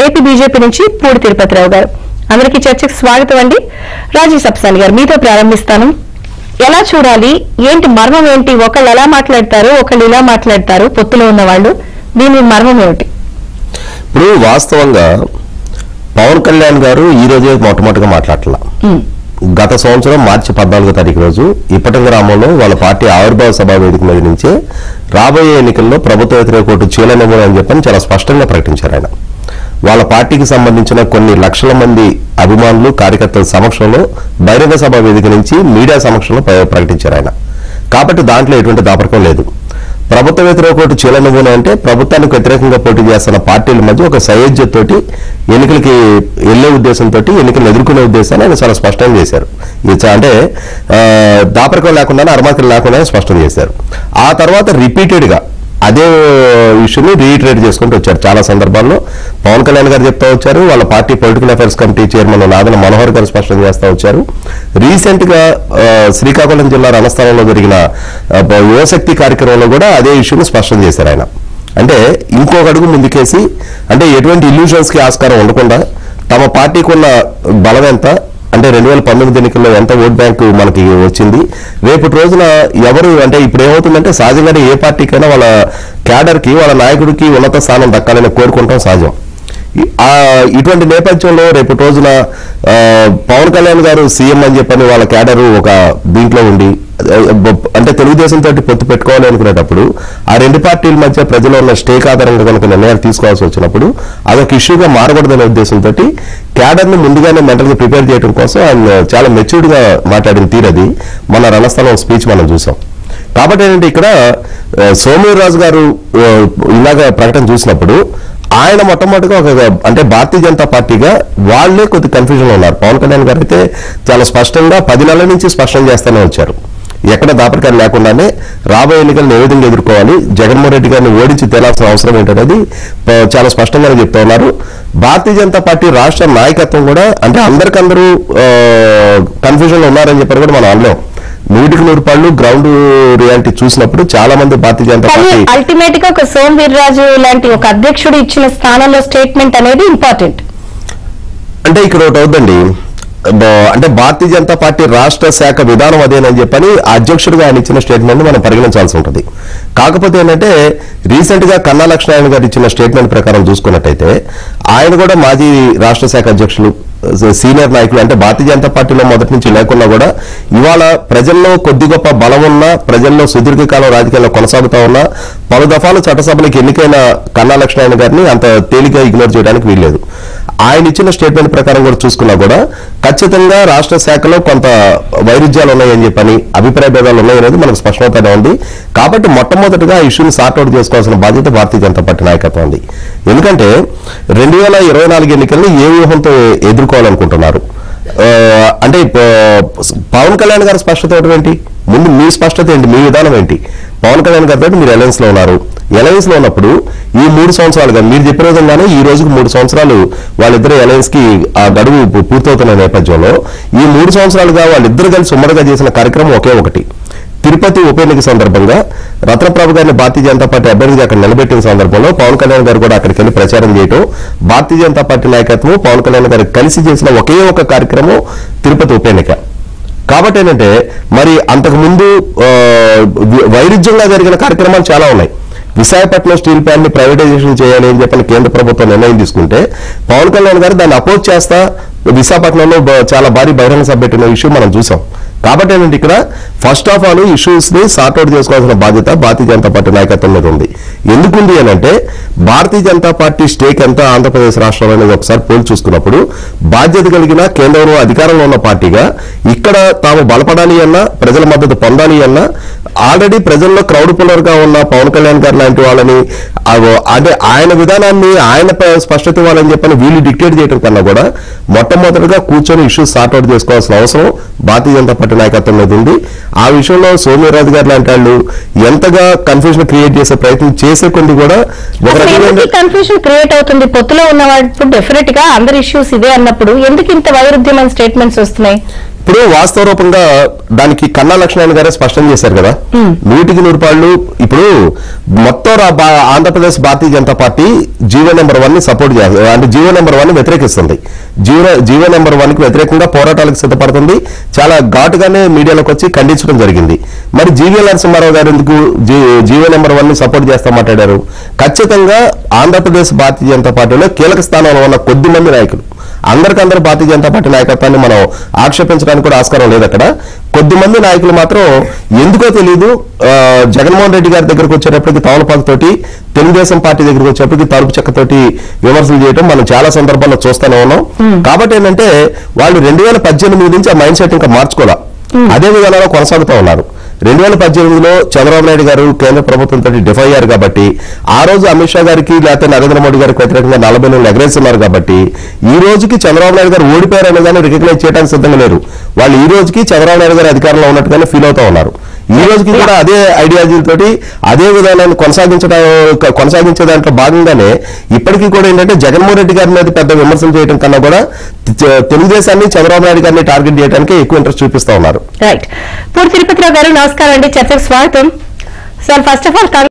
AP BJP నుంచి పూడి తిరుపతిరావు గారు అందరికీ చర్చకు స్వాగతం అండి రాజీ సప్సాని గారు మీతో ప్రారంభిస్తాను ఎలా చూడాలి ఏంటి మర్మం ఏంటి ఒకళ్ళు ఎలా మాట్లాడతారు ఒకళ్ళు ఇలా మాట్లాడతారు పొత్తులో ఉన్న వాళ్ళు దీని మర్మం ఏమిటి ఇప్పుడు వాస్తవంగా పవన్ కళ్యాణ్ గారు ఈ రోజే మొట్టమొదటిగా మాట్లాడలా ఉమ్, గత సంవత్సరం మార్చి పద్నాలుగో తారీఖు రోజు ఇప్పటి గ్రామంలో వాళ్ళ పార్టీ ఆవిర్భావ సభ వేదిక మీద నుంచే రాబోయే ఎన్నికల్లో ప్రభుత్వ వ్యతిరేక ఓటు చీలనివ్వను అని చెప్పని చాలా స్పష్టంగా ప్రకటించారు ఆయన వాళ్ళ పార్టీకి సంబంధించిన కొన్ని లక్షల మంది అభిమానులు కార్యకర్తల సమక్షంలో బహిరంగ సభ వేదిక నుంచి మీడియా సమక్షంలో ప్ర- ప్రకటించారు ఆయన కాబట్టి దాంట్లో ఎటువంటి దాపరికం లేదు ప్రభుత్వ వ్యతిరేక ఓటు చీలనివ్వను అంటే ప్రభుత్వానికి వ్యతిరేకంగా పోటీ చేస్తున్న పార్టీల మధ్య ఒక సయోధ్యతోటి ఎన్నికలకి వెళ్లే ఉద్దేశంతో ఎన్నికలు ఎదుర్కొనే ఉద్దేశాన్ని ఆయన చాలా స్పష్టం చేశారు ఇది చా- అంటే ఆ, దాపరికం లేకుండా అరమాకలు లేకుండా స్పష్టం చేశారు ఆ తర్వాత రిపీటెడ్ గా అదే ఇష్యూని రీఇటరేట్ చేసుకుంటూ వచ్చారు చాలా సందర్భాల్లో పవన్ కళ్యాణ్ గారు చెప్తా వచ్చారు వాళ్ళ party political affairs committee chairman Nadendla Manohar గారు స్పష్టం చేస్తా వచ్చారు రీసెంట్ గా ఆ, శ్రీకాకుళం జిల్లా రణస్థలంలో జరిగిన ఆ, బ- యువశక్తి కార్యక్రమంలో కూడా అదే ఇష్యూని స్పష్టం చేశారు ఆయన అంటే ఇంకొక అడుగు ముందుకేసి అంటే ఎటువంటి ఇల్యూషన్స్ కి ఆస్కారం ఉండకుండా తమ పార్టీకి ఉన్న బలం ఎంత అంటే రెండు వేల పంతొమ్మిది ఎన్నికల్లో ఎంత ఓట్ బ్యాంక్ మనకి వచ్చింది రేపటి రోజున ఎవరు అంటే ఇప్పుడు ఏమవుతుందంటే సహజంగానే ఏ పార్టీకైనా వాళ్ళ క్యాడర్ కి వాళ్ళ నాయకుడికి ఉన్నత స్థానం దక్కాలని కోరుకుంటాం సహజం ఈ- ఆ ఇటువంటి నేపథ్యంలో రేపటి రోజున ఆ, పవన్ కళ్యాణ్ గారు సీఎం అని చెప్పని వాళ్ళ క్యాడర్ ఒక దీంట్లో ఉండి ఆ, బ- అంటే తెలుగుదేశం తోటి పొత్తు పెట్టుకోవాలి అనుకునేటప్పుడు ఆ రెండు పార్టీల మధ్య ప్రజలు ఉన్న స్టేక్ ఆధారంగా కనుక నిర్ణయాలు తీసుకోవాల్సి వచ్చినప్పుడు అదొక ఇష్యూగా మారకూడదనే ఉద్దేశంతో క్యాడర్ ని ముందుగానే మెంటల్ గా ప్రిపేర్ చేయడం కోసం ఆయన చాలా మెచ్యూర్డ్ గా మాట్లాడిన తీరది మన రణస్థలం స్పీచ్ మనం చూసాం కాబట్టి ఏంటంటే ఇక్కడ ఆ, సోమవీర్రాజు గారు ఆ, ఇలాగ ప్రకటన చూసినప్పుడు ఆయన మొట్టమొదటిగా ఒక అంటే భారతీయ జనతా పార్టీగా వాళ్ళే కొద్ది కన్ఫ్యూజన్ ఉన్నారు పవన్ కళ్యాణ్ గారు అయితే చాలా స్పష్టంగా పది నెలల నుంచి స్పష్టం చేస్తూనే వచ్చారు ఎక్కడ దాపరికాలు లేకుండానే రాబోయే ఎన్నికలను ఏ విధంగా ఎదుర్కోవాలి జగన్మోహన్ రెడ్డి గారిని ఓడించి తేలాల్సిన అవసరం ఏంటనేది ఆ, చాలా స్పష్టంగానే చెప్తా ఉన్నారు భారతీయ జనతా పార్టీ రాష్ట్ర నాయకత్వం కూడా అంటే అందరికందరూ కన్ఫ్యూజన్ లో ఉన్నారని చెప్పారు కూడా మనం అనలేం నూటికి నూరు పళ్ళు గ్రౌండ్ రియాలిటీ చూసినప్పుడు చాలా మంది భారతీయ జనతా కానీ పార్టీ అల్టిమేట్ గా ఒక సోమ్ వీర్రాజు లాంటి ఒక అధ్యక్షుడు ఇచ్చిన స్థానంలో స్టేట్మెంట్ అనేది ఇంపార్టెంట్ అంటే ఇక్కడ ఒకటి అవుతుందండి బ- అంటే భారతీయ జనతా పార్టీ రాష్ట్ర శాఖ విధానం అదేనని చెప్పని ఆ అధ్యక్షుడిగా ఆయన ఇచ్చిన స్టేట్మెంట్ మనం పరిగణించాల్సి ఉంటుంది కాకపోతే ఏంటంటే రీసెంట్ గా కన్నా లక్ష్మణారాయణ గారు ఇచ్చిన స్టేట్మెంట్ ప్రకారం చూసుకున్నట్టయితే ఆయన కూడా మాజీ రాష్ట్ర శాఖ అధ్యక్షులు సీనియర్ నాయకులు అంటే భారతీయ జనతా పార్టీలో మొదటి నుంచి లేకున్నా కూడా ఇవాళ ప్రజల్లో కొద్ది గొప్ప బలం ఉన్నా ప్రజల్లో సుదీర్ఘకాలం రాజకీయాల్లో కొనసాగుతా ఉన్నా పలు దఫాలు చట్టసభలకు ఎన్నికైన కన్నా లక్ష్మణారాయణ గారిని అంత తేలిగ్గా ఇగ్నోర్ చేయడానికి వీల్లేదు ఆయన ఇచ్చిన స్టేట్మెంట్ ప్రకారం కూడా చూసుకున్నా కూడా ఖచ్చితంగా రాష్ట్ర శాఖలో కొంత వైరుధ్యాలు ఉన్నాయని చెప్పని అభిప్రాయ భేదాలు ఉన్నాయనేది మనకు స్పష్టమవుతానే ఉంది కాబట్టి మొట్టమొదటిగా ఆ ఇష్యూని సార్ట్అవుట్ చేసుకోవాల్సిన బాధ్యత భారతీయ జనతా పార్టీ నాయకత్వం ఉంది ఎందుకంటే రెండు వేల ఇరవై నాలుగు ఎన్నికల్ని ఏ వ్యూహంతో ఎదుర్కోవాలనుకుంటున్నారు ఆ, అంటే ప- పవన్ కళ్యాణ్ గారి స్పష్టత ఏంటి ముందు మీ స్పష్టత ఏంటి మీ విధానం ఏంటి పవన్ కళ్యాణ్ గారితో మీరు అలయన్స్ లో ఉన్నారు అలయన్స్ లో ఉన్నప్పుడు ఈ మూడు సంవత్సరాలుగా మీరు చెప్పిన విధంగానే ఈ రోజుకి మూడు సంవత్సరాలు వాళ్ళిద్దరు అలయన్స్ కి ఆ గడువు పూ- పూర్తవుతున్న నేపథ్యంలో ఈ మూడు సంవత్సరాలుగా వాళ్ళిద్దరు కలిసి ఉమ్మడిగా చేసిన కార్యక్రమం ఒకే ఒకటి తిరుపతి ఉప ఎన్నిక సందర్భంగా రత్నప్రభు గారిని భారతీయ జనతా పార్టీ అభ్యర్థిగా అక్కడ నిలబెట్టిన సందర్భంలో పవన్ కళ్యాణ్ గారు కూడా అక్కడికి వెళ్ళి ప్రచారం చేయటం భారతీయ జనతా పార్టీ నాయకత్వం పవన్ కళ్యాణ్ గారు కలిసి చేసిన ఒకే ఒక కార్యక్రమం తిరుపతి ఉప ఎన్నిక కాబట్టి ఏంటంటే మరి అంతకు ముందు ఆ, వి- వైరుధ్యంగా జరిగిన కార్యక్రమాలు చాలా ఉన్నాయి విశాఖపట్నం స్టీల్ ప్లాంట్ ని ప్రైవేటైజేషన్ చేయాలి అని చెప్పని కేంద్ర ప్రభుత్వం నిర్ణయం తీసుకుంటే పవన్ కళ్యాణ్ గారు దాన్ని అపోజ్ చేస్తా విశాఖపట్నంలో బ- చాలా భారీ బహిరంగ సభ పెట్టిన ఇష్యూ మనం చూసాం కాబట్టి ఏంటంటే ఇక్కడ ఫస్ట్ ఆఫ్ ఆల్ ఇష్యూస్ ని సార్ట్అవుట్ చేసుకోవాల్సిన బాధ్యత భారతీయ జనతా పార్టీ నాయకత్వం మీద ఉంది ఎందుకుంది అని అంటే భారతీయ జనతా పార్టీ స్టేక్ ఎంత ఆంధ్రప్రదేశ్ రాష్ట్రంలో అనేది ఒకసారి పోల్చి చూసుకున్నప్పుడు బాధ్యత కలిగిన కేంద్రంలో అధికారంలో ఉన్న పార్టీగా ఇక్కడ తాము బలపడాలి అన్నా ప్రజల మద్దతు పొందాలి అన్నా ఆల్రెడీ ప్రజల్లో క్రౌడ్ పుల్లర్ గా ఉన్న పవన్ కళ్యాణ్ గారు లాంటి వాళ్ళని అవ- అంటే ఆయన విధానాన్ని ఆయన ప- స్పష్టత ఇవ్వాలని చెప్పని వీళ్ళు డిక్టేట్ చేయడం కన్నా కూడా మొట్టమొదటిగా కూర్చొని ఇష్యూస్ సార్ట్అవుట్ చేసుకోవాల్సిన అవసరం భారతీయ జనతా పార్టీ నాయకత్వం మీద ఉంది ఆ విషయంలో సోమ్యరాజు గారు లాంటి వాళ్ళు ఎంతగా కన్ఫ్యూజన్ క్రియేట్ చేసే ప్రయత్నం చేసే కొన్ని కూడా ఒక అసలు రకమైన ఎందుకు కన్ఫ్యూజన్ క్రియేట్ అవుతుంది పొత్తులో ఉన్న వాళ్ళు డెఫినెట్ గా అందరి ఇష్యూస్ ఇదే అన్నప్పుడు ఎందుకు ఇంత వైరుధ్యమైన స్టేట్మెంట్స్ వస్తున్నాయి ఇప్పుడు వాస్తవ రూపంగా దానికి కన్నా లక్ష్మణ్ గారే స్పష్టం చేశారు కదా నూటికి నూరు పాళ్ళు ఇప్పుడు మొత్తం రా- బా- ఆంధ్రప్రదేశ్ భారతీయ Janata party GO number one ని సపోర్ట్ చేస్తుంది అంటే జీవో నెంబర్ వన్ ని వ్యతిరేకిస్తుంది జీవో జీవో నెంబర్ వన్ కి వ్యతిరేకంగా పోరాటాలకు సిద్ధపడుతుంది చాలా ఘాటుగానే మీడియాలోకి వచ్చి ఖండించడం జరిగింది మరి జీవీఎల్ నరసింహారావు గారు ఎందుకు జీ- జీవో నెంబర్ వన్ ని సపోర్ట్ చేస్తా మాట్లాడారు ఖచ్చితంగా ఆంధ్రప్రదేశ్ భారతీయ జనతా పార్టీలో కీలక స్థానంలో ఉన్న కొద్ది మంది నాయకులు అందరికందరూ భారతీయ జనతా పార్టీ నాయకత్వాన్ని మనం ఆక్షేపించడానికి కూడా ఆస్కారం లేదు అక్కడ కొద్ది మంది నాయకులు మాత్రం ఎందుకో తెలియదు ఆ, జగన్మోహన్ రెడ్డి గారి దగ్గరకు వచ్చేటప్పటికి తవలపాకు తోటి తెలుగుదేశం పార్టీ దగ్గరకు వచ్చేటప్పటికి తలుపు చెక్కతోటి విమర్శలు చేయడం మనం చాలా సందర్భాల్లో చూస్తూనే ఉన్నాం కాబట్టి ఏంటంటే వాళ్ళు రెండు వేల పద్దెనిమిది నుంచి ఆ మైండ్ సెట్ ఇంకా మార్చుకోవాలి అదే విధానంలో కొనసాగుతూ ఉన్నారు రెండు వేల పద్దెనిమిదిలో చంద్రబాబు నాయుడు గారు కేంద్ర ప్రభుత్వంతో డిఫై అయ్యారు కాబట్టి ఆ రోజు అమిత్ షా గారికి లేకపోతే నరేంద్ర మోడీ గారికి వ్యతిరేకంగా నలభై నెలలు ఎగరేస్తున్నారు కాబట్టి ఈ రోజుకి చంద్రబాబు నాయుడు గారు ఓడిపోయారు అనే దాన్ని రికగ్నైజ్ చేయడానికి సిద్ధంగా లేరు వాళ్ళు ఈ రోజుకి చంద్రబాబు నాయుడు గారు అధికారంలో ఉన్నట్టుగానే ఫీల్ అవుతా ఉన్నారు ఈ రోజుకి కూడా అదే ఐడియాలజీలతోటి అదే విధానాన్ని కొనసాగించడం కొనసాగించే దాంట్లో భాగంగానే ఇప్పటికీ కూడా ఏంటంటే జగన్మోహన్ రెడ్డి గారి మీద పెద్ద విమర్శలు చేయడం కన్నా కూడా తె- తెలుగుదేశాన్ని చంద్రబాబు నాయుడు గారిని టార్గెట్ చేయడానికి ఎక్కువ ఇంట్రెస్ట్ చూపిస్తా ఉన్నారు రైట్ పూర్ తిరుపతిరావు గారు నమస్కారం అండి చర్చకు స్వాగతం సార్ ఫస్ట్ ఆఫ్ ఆల్